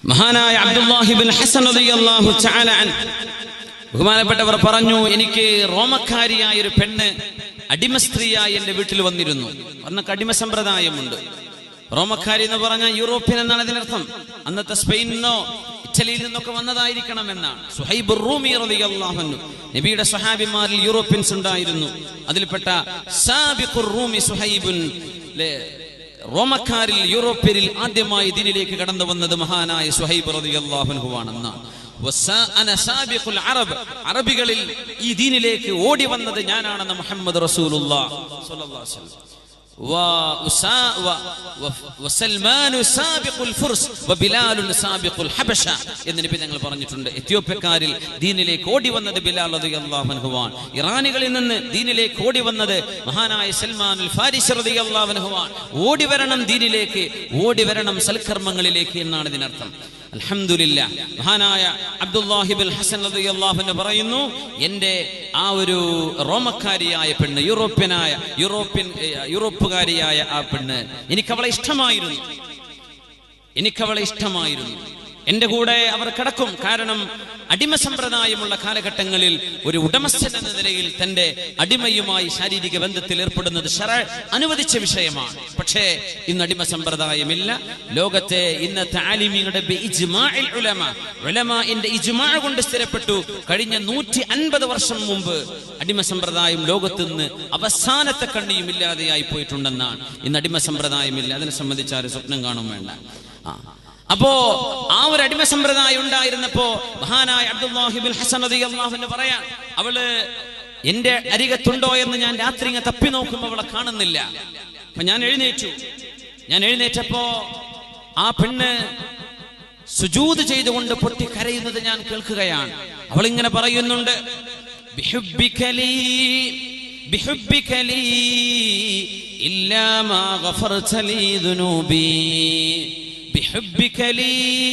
മഹാനായ അബ്ദുല്ലാഹിബിൻ ഹസൻ റളിയല്ലാഹു തആല അൻ ബഹുമാനപ്പെട്ടവർ പറഞ്ഞു എനിക്ക് റോമക്കാരിയായ ഒരു പെണ്ണ് അടിമ സ്ത്രീയായി എൻ്റെ വീട്ടിൽ വന്നിരുന്നു അന്നൊക്കെ അടിമ സമ്പ്രദായമുണ്ട് റോമക്കാരി എന്ന് പറഞ്ഞാൽ യൂറോപ്യൻ എന്നാണ് ഇതിനർത്ഥം അന്നത്തെ സ്പെയിനിന്നോ ഇറ്റലിയിൽ നിന്നൊക്കെ വന്നതായിരിക്കണം എന്നാണ് സുഹൈബ് റൂമി റളിയല്ലാഹു അൻഹു നബിയുടെ സ്വഹാബിമാരിൽ യൂറോപ്യൻസ് ഉണ്ടായിരുന്നു അതിൽപ്പെട്ട സാബിഖുർ റൂമി സുഹൈബുൻ ലെ- റോമക്കാരിൽ യൂറോപ്യരിൽ ആദ്യമായി ദീനിലേക്ക് കടന്നു വന്നത് മഹാനായ സുഹൈബ് റളിയല്ലാഹു അൻഹു ആണെന്നാണ് വസാ- അന സാബിഖുൽ അറബ് അറബികളിൽ ഈ ദീനിലേക്ക് ഓടി വന്നത് ഞാനാണെന്ന് മുഹമ്മദ് റസൂലുള്ളാഹ് സ്വല്ലല്ലാഹു അലൈഹി വസല്ലം وأسا- و- و- وسلمان سابق الفرس وبلال سابق الحبشة എന്ന് നബി ഞങ്ങൾ പറഞ്ഞിട്ടുണ്ട് എത്യോപ്യക്കാരിൽ ദീനിലേക്ക് ഓടി വന്നത് ബിലാൽ റളിയല്ലാഹു അൻഹുവാൻ ഇറാനികളിൽ നിന്ന് ദീനിലേക്ക് ഓടി വന്നത് മഹാനായ സൽമാൻ അൽ ഫാരിസ് റളിയല്ലാഹു അൻഹുവാൻ ഓടി വരണം ദീനിലേക്ക് ഓടി വരണം സൽക്കർമ്മങ്ങളിലേക്ക് എന്നാണ് ഇതിനർത്ഥം അൽഹംദുലില്ല മഹാനായ അബ്ദുല്ലാഹിബിൻ ഹസൻ റളിയല്ലാഹു അൻഹു പറയുന്നു എൻ്റെ ആ ഒരു റോമക്കാരിയായ പെണ്ണ് യൂറോപ്യനായ യൂറോപ്യൻ ഏ, യൂറോപ്പുകാരിയായ ആ പെണ്ണ് എനിക്ക് അവളെ ഇഷ്ടമായിരുന്നു എനിക്കവളെ ഇഷ്ടമായിരുന്നു എന്റെ കൂടെ അവർ കിടക്കും കാരണം അടിമ സമ്പ്രദായമുള്ള കാലഘട്ടങ്ങളിൽ ഒരു ഉടമസ്ഥൻ എന്ന നിലയിൽ തന്റെ അടിമയുമായി ശാരീരിക ബന്ധത്തിൽ ഏർപ്പെടുന്നത് ഷറ അനുവദിച്ച വിഷയമാണ് പക്ഷേ ഇന്ന് അടിമ സമ്പ്രദായമില്ല ലോകത്തെ ഇന്നത്തെ ആലിമിയുടെ ഉലമ ഉലമാന്റെ ഇജ്മാ കൊണ്ട് സ്ഥിരപ്പെട്ടു കഴിഞ്ഞ നൂറ്റി അൻപത് വർഷം മുമ്പ് അടിമ സമ്പ്രദായം ലോകത്ത് നിന്ന് അവസാനത്തെ കണ്ണിയും ഇല്ലാതെയായി പോയിട്ടുണ്ടെന്നാണ് ഇന്ന് അടിമ സമ്പ്രദായമില്ല അതിനെ സംബന്ധിച്ച് ആരും സ്വപ്നം കാണും വേണ്ട ആ. അപ്പോ ആ ഒരു അടിമ സമ്പ്രദായം ഉണ്ടായിരുന്നപ്പോ മഹാനായ അബ്ദുല്ലാഹിബിൻ ഹസൻ എന്ന് പറയാൻ അവള് എന്റെ അരികത്തുണ്ടോ എന്ന് ഞാൻ രാത്രി ഇങ്ങനെ തപ്പി നോക്കുമ്പോൾ അവളെ കാണുന്നില്ല അപ്പൊ ഞാൻ എഴുന്നേറ്റു ഞാൻ എഴുന്നേറ്റപ്പോ ആ പെണ്ണ് സുജൂത് ചെയ്തുകൊണ്ട് പൊട്ടി കരയുന്നത് ഞാൻ കേൾക്കുകയാണ് അവൾ ഇങ്ങനെ പറയുന്നുണ്ട് "ബിഹുബ്ബിക ലീ, ബിഹുബ്ബിക ലീ, ഇല്ലാ മാ ഗഫർത ലീ ദുനൂബി. ബിഹുബ്ബിക ലീ,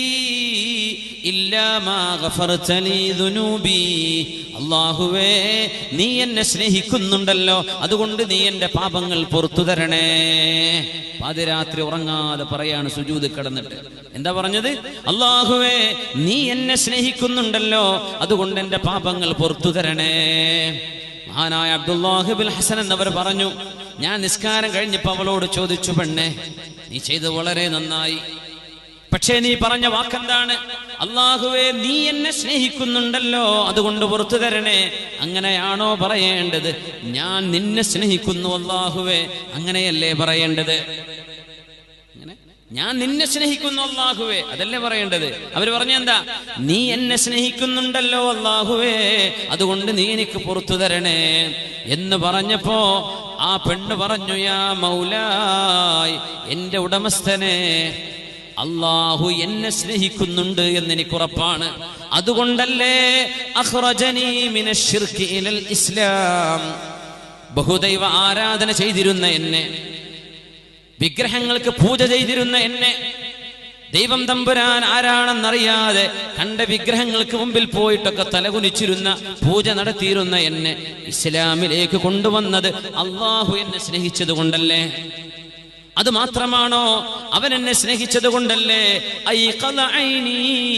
ഇല്ലാ മാ ഗഫർത ലീ ദുനൂബി. അള്ളാഹുവേ നീ എന്നെ സ്നേഹിക്കുന്നുണ്ടല്ലോ അതുകൊണ്ട് നീ എന്റെ പാപങ്ങൾ പുറത്തു തരണേ പാതിരാത്രി ഉറങ്ങാതെ പറയാണ് സുജൂത് കിടന്നിട്ട് എന്താ പറഞ്ഞത് അള്ളാഹുവേ നീ എന്നെ സ്നേഹിക്കുന്നുണ്ടല്ലോ അതുകൊണ്ട് എന്റെ പാപങ്ങൾ പുറത്തു തരണേ മഹാനായ അബ്ദുല്ലാഹിബിൻ ഹസൻ എന്നവർ പറഞ്ഞു ഞാൻ നിസ്കാരം കഴിഞ്ഞപ്പോ അവളോട് ചോദിച്ചു പെണ്ണെ നീ ചെയ്ത് വളരെ നന്നായി പക്ഷേ നീ പറഞ്ഞ വാക്കെന്താണ് അള്ളാഹുവേ നീ എന്നെ സ്നേഹിക്കുന്നുണ്ടല്ലോ അതുകൊണ്ട് പുറത്തു തരണേ അങ്ങനെയാണോ പറയേണ്ടത് ഞാൻ നിന്നെ സ്നേഹിക്കുന്നു അള്ളാഹുവേ അങ്ങനെയല്ലേ പറയേണ്ടത് അങ്ങനെ ഞാൻ നിന്നെ സ്നേഹിക്കുന്നു അള്ളാഹുവേ അതല്ലേ പറയേണ്ടത് അവര് പറഞ്ഞ എന്താ നീ എന്നെ സ്നേഹിക്കുന്നുണ്ടല്ലോ അള്ളാഹുവേ അതുകൊണ്ട് നീ എനിക്ക് പുറത്തു തരണേ എന്ന് പറഞ്ഞപ്പോ ആ പെണ്ണ് പറഞ്ഞു യാ മൗലായ് എന്റെ ഉടമസ്ഥനെ അള്ളാഹു എന്നെ സ്നേഹിക്കുന്നുണ്ട് എന്ന് എനിക്ക് ഉറപ്പാണ് അതുകൊണ്ടല്ലേ അഖ്റജനീ മിനശ്ശിർക്കി ഇലൽ ഇസ്ലാം ബഹുദൈവ ആരാധന ചെയ്തിരുന്ന എന്നെ വിഗ്രഹങ്ങൾക്ക് പൂജ ചെയ്തിരുന്ന എന്നെ ദൈവം തമ്പുരാൻ ആരാണെന്നറിയാതെ കണ്ട വിഗ്രഹങ്ങൾക്ക് മുമ്പിൽ പോയിട്ടൊക്കെ തലകുനിച്ചിരുന്ന പൂജ നടത്തിയിരുന്ന എന്നെ ഇസ്ലാമിലേക്ക് കൊണ്ടുവന്നത് അള്ളാഹു എന്നെ സ്നേഹിച്ചത് കൊണ്ടല്ലേ അത് മാത്രമാണോ അവൻ എന്നെ സ്നേഹിച്ചത് കൊണ്ടല്ലേ ഐഖള ഐനി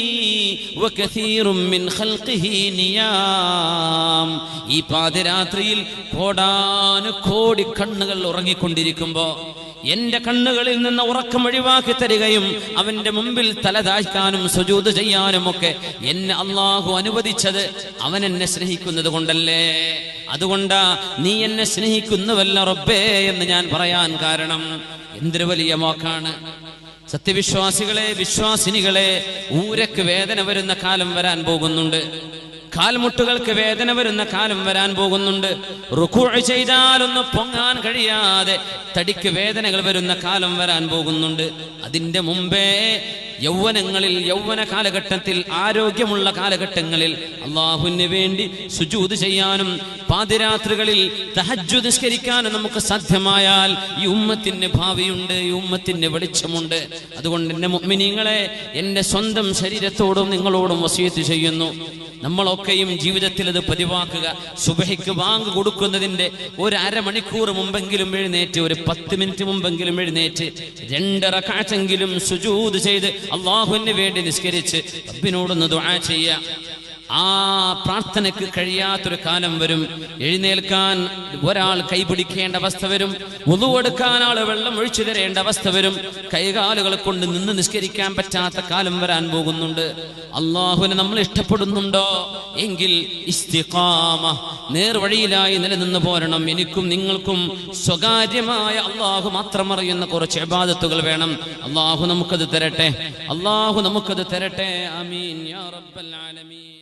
വകസീറും മിൻ ഖൽഖിഹി നിയാം ഈ പാതിരാത്രിയിൽ കോടാനു കോടി കണ്ണുകൾ ഉറങ്ങിക്കൊണ്ടിരിക്കുമ്പോ എന്റെ കണ്ണുകളിൽ നിന്ന് ഉറക്കം ഒഴിവാക്കി തരികയും അവന്റെ മുമ്പിൽ തല താഴ്ക്കാനും സുജൂത് ചെയ്യാനും ഒക്കെ എന്നെ അള്ളാഹു അനുവദിച്ചത് അവൻ എന്നെ സ്നേഹിക്കുന്നത് കൊണ്ടല്ലേ അതുകൊണ്ടാ നീ എന്നെ സ്നേഹിക്കുന്നുവല്ല റബ്ബേ എന്ന് ഞാൻ പറയാൻ കാരണം എന്തൊരു വലിയ വാക്കാണ് സത്യവിശ്വാസികളെ വിശ്വാസിനികളെ ഊരക്ക് വേദന വരുന്ന കാലം വരാൻ പോകുന്നുണ്ട് കാൽമുട്ടുകൾക്ക് വേദന വരുന്ന കാലം വരാൻ പോകുന്നുണ്ട് റുക്കൂ ചെയ്താലൊന്ന് പൊങ്ങാൻ കഴിയാതെ തടിക്ക് വേദനകൾ വരുന്ന കാലം വരാൻ പോകുന്നുണ്ട് അതിന്റെ മുമ്പേ യൗവനങ്ങളിൽ യൗവന കാലഘട്ടത്തിൽ ആരോഗ്യമുള്ള കാലഘട്ടങ്ങളിൽ അള്ളാഹുവിന് വേണ്ടി സുജൂത് ചെയ്യാനും പാതിരാത്രികളിൽ തഹജ്ജു നിസ്കരിക്കാനും നമുക്ക് സാധ്യമായാൽ ഈ ഉമ്മത്തിന് ഭാവിയുണ്ട് ഈ ഉമ്മത്തിന് വെളിച്ചമുണ്ട് അതുകൊണ്ട് എൻ്റെ മുഅ്മിനീങ്ങളെ എൻ്റെ സ്വന്തം ശരീരത്തോടും നിങ്ങളോടും വസീത്ത് ചെയ്യുന്നു നമ്മളൊക്കെയും ജീവിതത്തിൽ അത് പതിവാക്കുക സുബഹിക്ക് വാങ്ങ് കൊടുക്കുന്നതിന്റെ ഒരു അരമണിക്കൂർ മുമ്പെങ്കിലും എഴുന്നേറ്റ് ഒരു പത്ത് മിനിറ്റ് മുമ്പെങ്കിലും എഴുന്നേറ്റ് രണ്ടര കാറ്റെങ്കിലും സുജൂത് ചെയ്ത് അള്ളാഹുവിന് വേണ്ടി നിസ്കരിച്ച് റബ്ബിനോടൊന്ന് ദുആ ചെയ്യുക ആ പ്രാർത്ഥനയ്ക്ക് കഴിയാത്തൊരു കാലം വരും എഴുന്നേൽക്കാൻ ഒരാൾ കൈപിടിക്കേണ്ട അവസ്ഥ വരും മുതുവെടുക്കാൻ ആൾ വെള്ളം ഒഴിച്ചു തരേണ്ട അവസ്ഥ വരും കൈകാലുകളെ കൊണ്ട് നിന്ന് നിസ്കരിക്കാൻ പറ്റാത്ത കാലം വരാൻ പോകുന്നുണ്ട് അള്ളാഹുവിനെ നമ്മൾ ഇഷ്ടപ്പെടുന്നുണ്ടോ എങ്കിൽ ഇസ്തിഖാമ നേർവഴിയിലായി നിലനിന്ന് പോരണം എനിക്കും നിങ്ങൾക്കും സ്വകാര്യമായ അള്ളാഹു മാത്രം അറിയുന്ന കുറച്ച് ഇബാദത്തുകൾ വേണം അള്ളാഹു നമുക്കത് തരട്ടെ അള്ളാഹു നമുക്കത് തരട്ടെ ആമീൻ യാ റബ്ബൽ ആലമീൻ